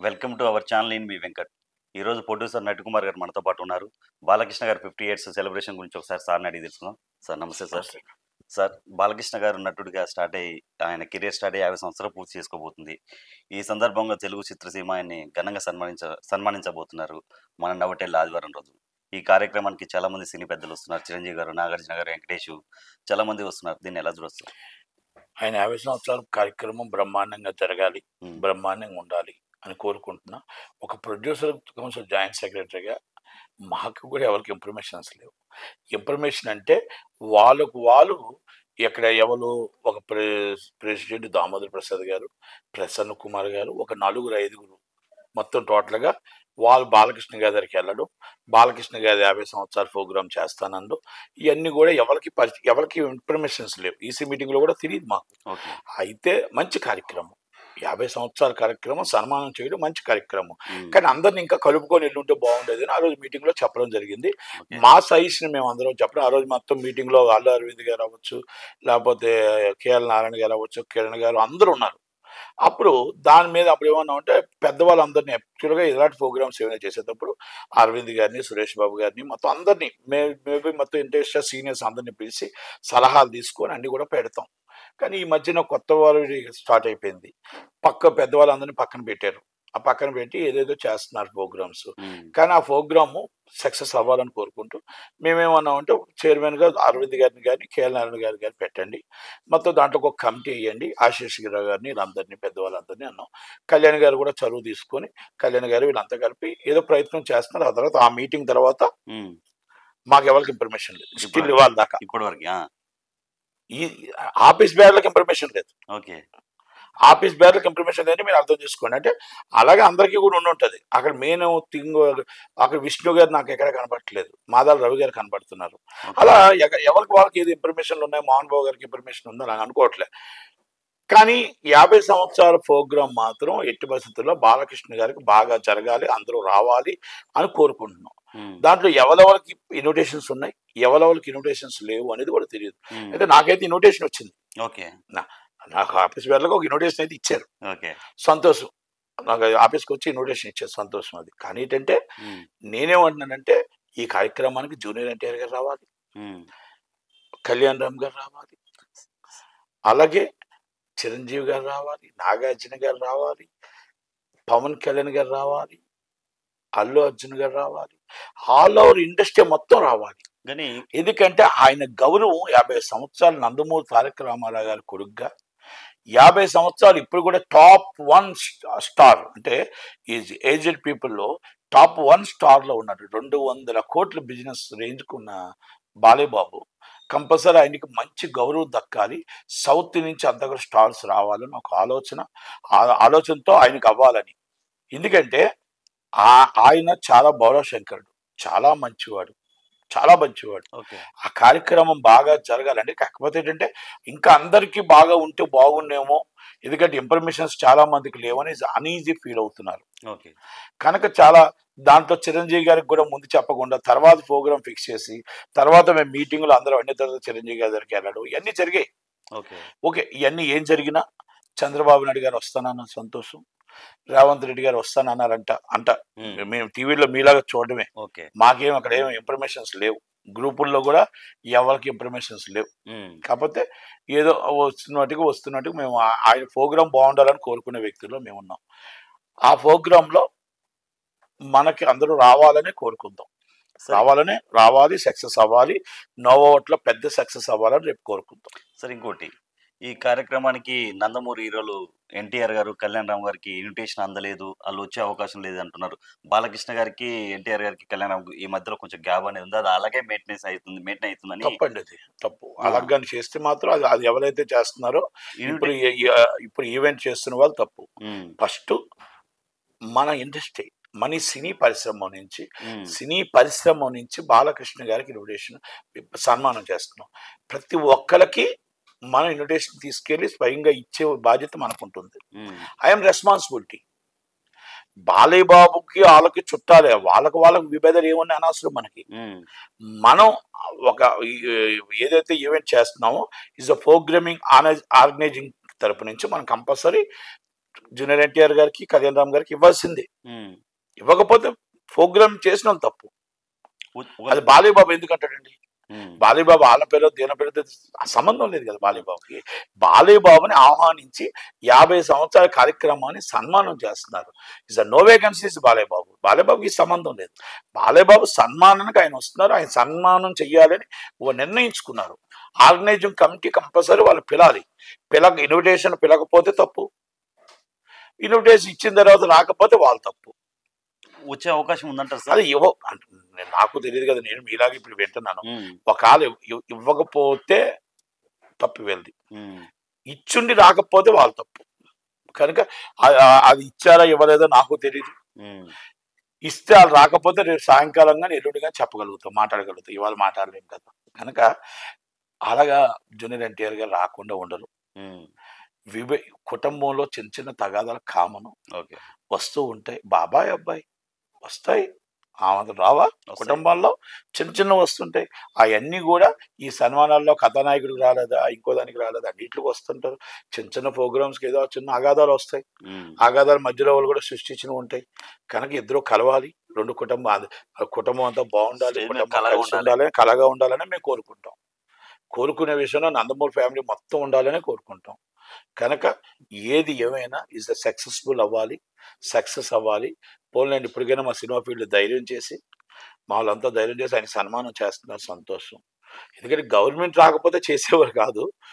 Welcome to our channel in me Venkat ఈరోజు producer Natikumar గారు మనతో పాటు ఉన్నారు బాలకృష్ణ గారు ఫిఫ్టీ ఇయర్స్ సెలబ్రేషన్ గురించి ఒకసారి సార్ని అడిగి తెలుసుకుందాం సార్ నమస్తే సార్ సార్ బాలకృష్ణ గారు నటుడిగా స్టార్ట్ అయ్యి ఆయన కెరీర్ స్టార్ట్ అయ్యి యాభై సంవత్సరాలు పూర్తి చేసుకోబోతుంది ఈ సందర్భంగా తెలుగు చిత్రసీమ ఆయన్ని ఘనంగా సన్మానించ సన్మానించబోతున్నారు మన నవటెల్ ఆదివారం రోజు ఈ కార్యక్రమానికి చాలా మంది సినీ పెద్దలు వస్తున్నారు చిరంజీవి గారు నాగార్జున గారు వెంకటేష్ చాలా మంది వస్తున్నారు దీన్ని ఎలా చూడొచ్చు ఆయన యాభై సంవత్సరాల కార్యక్రమం బ్రహ్మాండంగా జరగాలి ఉమ్, బ్రహ్మాండంగా ఉండాలి అని కోరుకుంటున్నా ఒక ప్రొడ్యూసర్ కౌన్సిల్ జాయింట్ సెక్రటరీగా మాకు కూడా ఎవరికి ఇన్ఫర్మేషన్స్ లేవు ఇన్ఫర్మేషన్ అంటే వాళ్ళకు వాళ్ళు ఇక్కడ ఎవరు ఒక ప్రె ప్రెసిడెంట్ దామోదర్ ప్రసాద్ గారు ప్రసన్న కుమార్ గారు ఒక నలుగురు ఐదుగురు మొత్తం టోటల్గా వాళ్ళు బాలకృష్ణ గారి దగ్గరికి వెళ్ళడం బాలకృష్ణ గారి యాభై సంవత్సరాల ప్రోగ్రామ్ చేస్తానండు ఇవన్నీ కూడా ఎవరికి పరి ఎవరికి ఇన్ఫర్మేషన్స్ లేవు ఈసీ మీటింగ్లో కూడా తెలియదు మాకు ఓకే అయితే మంచి కార్యక్రమం యాభై సంవత్సరాల కార్యక్రమం సన్మానం చేయడం మంచి కార్యక్రమం ఉమ్, కానీ అందరిని ఇంకా కలుపుకొని వెళ్ళుంటే బాగుండేది అని ఆ రోజు మీటింగ్ లో చెప్పడం జరిగింది ఓకే. మా సైజ్ని మేము అందరం చెప్పడం ఆ రోజు మొత్తం మీటింగ్ లో అల్లు అరవింద్ గారు అవ్వచ్చు లేకపోతే కేఎల్ నారాయణ గారు అవ్వచ్చు కిరణ్ గారు అందరూ ఉన్నారు అప్పుడు దాని మీద అప్పుడు ఏమన్నా అంటే పెద్దవాళ్ళందరినీ యాక్చువల్గా ఇలాంటి ప్రోగ్రామ్స్ ఏమైనా చేసేటప్పుడు అరవింద్ గారిని సురేష్ బాబు గారిని మొత్తం అందరినీ మే మేబీ మొత్తం ఇంట్రెస్ట్ సీనియర్స్ అందరినీ పిలిచి సలహాలు తీసుకొని అన్ని కూడా పెడతాం కానీ ఈ మధ్యన కొత్త వారు స్టార్ట్ అయిపోయింది పక్క పెద్దవాళ్ళందరినీ పక్కన పెట్టారు ఆ పక్కన పెట్టి ఏదేదో చేస్తున్నారు ప్రోగ్రామ్స్ ఉమ్, కానీ ఆ ప్రోగ్రాము సక్సెస్ అవ్వాలని కోరుకుంటూ మేమేమన్నామంటే చైర్మన్గా అరవింద్ గారిని కానీ కేఎల్ నారాయణ గారి గారిని పెట్టండి మొత్తం దాంట్లో ఒక కమిటీ వేయండి ఆశీష్ గిరావు గారిని వీళ్ళందరినీ పెద్దవాళ్ళందరినీ అన్నాం కళ్యాణ్ గారు కూడా చదువు తీసుకొని కళ్యాణ్ గారు వీళ్ళంతా కలిపి ఏదో ప్రయత్నం చేస్తున్నారు ఆ తర్వాత ఆ మీటింగ్ తర్వాత ఉమ్, మాకు ఎవరికి ఇన్ఫర్మేషన్ లేదు స్టిల్ ఇవ్వాలి దాకా ఇప్పటి వరకు ఆ, ఈ ఆఫీస్ బేర్లకు ఇన్ఫర్మేషన్ లేదు ఓకే ఆఫీస్ బేర్లకు ఇన్ఫర్మేషన్ లేని మీరు అర్థం చేసుకోండి అంటే అలాగే అందరికీ కూడా ఉండి ఉంటుంది అక్కడ మెయిన్ థింగ్ అక్కడ విష్ణు గారు నాకు ఎక్కడ కనపడట్లేదు మాదాల రవి గారు కనపడుతున్నారు ఓకే. అలా ఎగ- ఎవరికి వాళ్ళకి ఏది ఇన్ఫర్మేషన్లు ఉన్నాయి మోహన్ బాబు గారికి ఇన్ఫర్మేషన్ ఉందని నాకు అనుకోవట్లే కానీ యాభై సంవత్సరాల ప్రోగ్రామ్ మాత్రం ఎట్టి పరిస్థితుల్లో బాలకృష్ణ గారికి బాగా జరగాలి అందరూ రావాలి అని కోరుకుంటున్నాం ఉమ్, దాంట్లో ఎవరెవరికి ఇన్విటేషన్స్ ఉన్నాయి ఎవరెవరికి ఇన్విటేషన్స్ లేవు అనేది కూడా తెలియదు ఉమ్, అయితే నాకైతే ఇన్విటేషన్ వచ్చింది ఓకే నాకు ఆఫీస్ వేర్లకు ఒక ఇన్విటేషన్ అయితే ఇచ్చారు ఓకే సంతోషం నాకు ఆఫీస్కి వచ్చి ఇన్విటేషన్ ఇచ్చారు సంతోషం అది కానీ ఏంటంటే ఉమ్, నేనేమంటున్నానంటే ఈ కార్యక్రమానికి జూనియర్ ఎన్టీఆర్ గారు రావాలి ఉమ్, కళ్యాణ్ రామ్ గారు రావాలి అలాగే చిరంజీవి గారు రావాలి నాగార్జున గారు రావాలి పవన్ కళ్యాణ్ గారు రావాలి అల్లు అర్జున్ గారు రావాలి ఆల్ ఓవర్ ఇండస్ట్రీ మొత్తం రావాలి కానీ ఎందుకంటే ఆయన గౌరవం యాభై సంవత్సరాలు నందమూరి తారక రామారావు గారి కొడుగ్గా యాభై సంవత్సరాలు ఇప్పుడు కూడా టాప్ వన్ స్టార్ అంటే ఈ ఏజ్డ్ పీపుల్లో టాప్ వన్ స్టార్లో ఉన్నాడు రెండు వందల కోట్ల బిజినెస్ రేంజ్కున్న బాలేబాబు కంపల్సరీ ఆయనకి మంచి గౌరవం దక్కాలి సౌత్ నుంచి అంతగా స్టార్స్ రావాలని ఒక ఆలోచన ఆ ఆలోచనతో ఆయనకు అవ్వాలని ఎందుకంటే ఆ ఆయన చాలా శంకరుడు చాలా మంచివాడు చాలా మంచివాడు ఓకే ఆ కార్యక్రమం బాగా జరగాలండి కాకపోతే ఏంటంటే ఇంకా అందరికీ బాగా ఉంటే బాగుండేమో ఎందుకంటే ఇన్ఫర్మేషన్స్ చాలా మందికి లేవని అన్ఈజీ ఫీల్ అవుతున్నారు ఓకే కనుక చాలా దాంట్లో చిరంజీవి గారికి కూడా ముందు చెప్పకుండా తర్వాత ప్రోగ్రామ్ ఫిక్స్ చేసి తర్వాత మేము మీటింగ్లో అందరూ అన్ని తర్వాత చిరంజీవి గారి దగ్గరికి వెళ్ళడం ఇవన్నీ జరిగాయి ఓకే ఓకే ఇవన్నీ ఏం జరిగినా చంద్రబాబు నాయుడు గారు వస్తానన్న సంతోషం రేవంత్ రెడ్డి గారు వస్తానన్నారంట అంట ఉమ్, మేము టీవీలో మీలాగా చూడడమే ఓకే మాకేం అక్కడ ఏం ఇన్ఫర్మేషన్స్ లేవు గ్రూపుల్లో కూడా ఎవరికి ఇన్ఫర్మేషన్స్ లేవు ఉమ్, కాకపోతే ఏదో వస్తున్నట్టుగా వస్తున్నట్టుగా మేము ఆ- ఆయన ప్రోగ్రామ్ బాగుండాలని కోరుకునే వ్యక్తుల్లో మేము ఉన్నాం ఆ ప్రోగ్రాంలో మనకి అందరూ రావాలని కోరుకుందాం సరే రావాలని రావాలి సక్సెస్ అవ్వాలి నోవోట్లో పెద్ద సక్సెస్ అవ్వాలని రేపు కోరుకుందాం సరే ఇంకోటి ఈ కార్యక్రమానికి నందమూరి హీరోలు ఎన్టీఆర్ గారు కళ్యాణ్ రామ్ గారికి ఇన్విటేషన్ అందలేదు వాళ్ళు వచ్చే అవకాశం లేదు అంటున్నారు బాలకృష్ణ గారికి ఎన్టీఆర్ గారికి కళ్యాణ్ రామ్ ఈ మధ్యలో కొంచెం గ్యాప్ అనేది ఉంది అది అలాగే మెయింటెనెన్స్ అవుతుంది మెయింటైన్ అవుతుందని తప్పండి అది తప్పు అలాగని చేస్తే మాత్రం అది అది ఎవరైతే చేస్తున్నారో ఇప్పుడు ఇన్విటే- ఈ- ఈ- ఇప్పుడు ఈవెంట్ చేస్తున్న వాళ్ళు తప్పు ఉమ్, ఫస్ట్ మన ఇండస్ట్రీ మన సినీ పరిశ్రమ నుంచి ఉమ్, సినీ పరిశ్రమ నుంచి బాలకృష్ణ గారికి ఇన్విటేషన్ సన్మానం చేస్తున్నాం ప్రతి ఒక్కరికి మనం ఇన్విటేషన్ తీసుకెళ్లి స్వయంగా ఇచ్చే బాధ్యత మనకుంటుంది ఉమ్, ఐఎమ్ రెస్పాన్సిబిలిటీ బాలయ్య బాబుకి వాళ్ళకి చుట్టాలే వాళ్ళకి వాళ్ళకి విభేదాలు ఏమన్నా అనవసరం మనకి ఉమ్, మనం ఒక ఈ- ఏదైతే ఈవెంట్ చేస్తున్నామో ఇస్ అ ప్రోగ్రామింగ్ ఆర్గనైజింగ్ తరపు నుంచి మనం కంపల్సరీ జూనియర్ ఎన్టీఆర్ గారికి కళ్యాణ్ రామ్ గారికి ఇవ్వాల్సిందే ఉమ్. ఇవ్వకపోతే ప్రోగ్రామ్ చేసిన వాళ్ళు తప్పు ఉ- ఒక- అది బాలయ్యబాబు ఎందుకు అంటాడండి ఉమ్. బాలయ్యబాబు వాళ్ళ పేరు దీన పేరు ఆ సంబంధం లేదు కదా బాలయ్యబాబుకి బాలయ్యబాబుని ఆహ్వానించి యాభై సంవత్సరాల కార్యక్రమాన్ని సన్మానం చేస్తున్నారు ఇస్ నో వేకెన్సీస్ బాలయ్యబాబు బాలయ్యబాబుకి ఈ సంబంధం లేదు బాలయ్యబాబు సన్మానానికి ఆయన వస్తున్నారు ఆయన సన్మానం చెయ్యాలని ఓ నిర్ణయించుకున్నారు ఆర్గనైజింగ్ కమిటీ కంపల్సరీ వాళ్ళు పిలాలి పిలక ఇన్విటేషన్ పిలకపోతే తప్పు ఇన్విటేషన్ ఇచ్చిన తర్వాత రాకపోతే వాళ్ళు తప్పు వచ్చే అవకాశం ఉందంటారు సార్ అది ఇవ్వ అంటే నేను- నాకు తెలియదు కదా నేను మీలాగా ఇప్పుడు వింటున్నాను ఉమ్. ఒకవేళ ఇవ్- ఇవ్వకపోతే తప్పు వెళ్ళి ఉమ్. ఇచ్చుండి రాకపోతే వాళ్ళు తప్పు కనుక ఆ- ఆ- అది ఇచ్చారా ఇవ్వలేదో నాకు తెలియదు ఉమ్. ఇస్తే వాళ్ళు రాకపోతే రేపు సాయంకాలంగా ఎల్లుండిగా చెప్పగలుగుతాం మాట్లాడగలుగుతాం ఇవాళ మాట్లాడలేం కదా కనుక అలాగా జూనియర్ ఎన్టీఆర్ గారు రాకుండా ఉండరు ఉమ్. వివే కుటుంబంలో చిన్న చిన్న తగాదాలు కామను ఓకే వస్తూ ఉంటాయి బాబాయ్ అబ్బాయి వస్తాయి ఆమె రావా వస్తాయి. కుటుంబాల్లో చిన్న చిన్న వస్తుంటాయి అవన్నీ కూడా ఈ సన్మానాల్లో కథానాయకుడికి రాలేదా ఇంకో దానికి రాలేదా అన్నింటికి వస్తుంటారు చిన్న చిన్న ప్రోగ్రామ్స్కి ఏదో చిన్న అగాధాలు వస్తాయి ఉమ్. ఆగాధాల మధ్యలో వాళ్ళు కూడా సృష్టించినవి ఉంటాయి కనుక ఇద్దరు కలవాలి రెండు కుటుంబం అది- ఆ కుటుంబం అంతా బాగుండాలి Same కుటుంబం కలగా కలిసి ఉండాలి. ఉండాలని కలగా ఉండాలని మేము కోరుకుంటాం కోరుకునే విషయంలో నందమూరి ఫ్యామిలీ మొత్తం ఉండాలని కోరుకుంటాం కనుక ఏది ఏమైనా ఇస్ సక్సెస్ఫుల్ అవ్వాలి సక్సెస్ అవ్వాలి పోలండి ఇప్పటికైనా మా సినిమా ఫీల్డ్ ధైర్యం చేసి మా వాళ్ళంతా ధైర్యం చేసి ఆయన సన్మానం చేస్తున్నారు సంతోషం ఎందుకంటే గవర్నమెంట్ రాకపోతే చేసేవారు కాదు